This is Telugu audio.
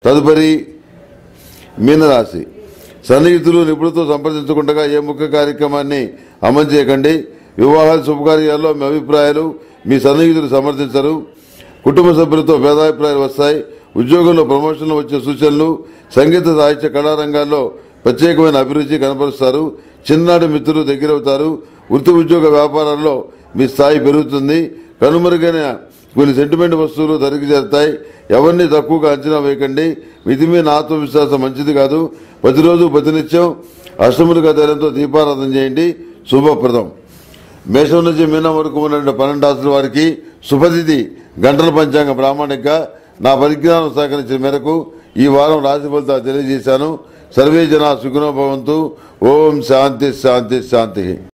తదుపరి మీనరాశి సన్నిహితులు నిపుణులతో సంప్రదించకుండా ఏ ముఖ్య కార్యక్రమాన్ని అమలు చేయకండి వివాహాల శుభకార్యాల్లో మీ అభిప్రాయాలు మీ సన్నిహితులు సమర్థించరు కుటుంబ సభ్యులతో భేదాభిప్రాయాలు వస్తాయి ఉద్యోగంలో ప్రమోషన్లు వచ్చే సూచనలు సంగీత సాహిత్య కళారంగాల్లో ప్రత్యేకమైన అభిరుచి కనపరుస్తారు చిన్ననాటి మిత్రులు దగ్గరవుతారు వృత్తి ఉద్యోగ వ్యాపారాల్లో మీ స్థాయి పెరుగుతుంది కనుమరుగైన కొన్ని సెంటిమెంట్ వస్తువులు ధరికి చేరుతాయి ఎవరిని తక్కువగా అంచనా వేయకండి మితిమీన ఆత్మవిశ్వాసం మంచిది కాదు ప్రతిరోజు ప్రతినిత్యం అష్టములుగా తైలంతో దీపారాధన చేయండి శుభప్రదం మేషం నుంచి మీనం వరకు ఉన్న పన్నెండు రాసుల వారికి శుభతిథి గంటల పంచాంగ ప్రామాణిక నా పరిజ్ఞానం సహకరించిన మేరకు ఈ వారం రాశి ఫలితాలు తెలియజేశాను సర్వే జన సుఖనోభవంతు ఓం శాంతి శాంతి శాంతి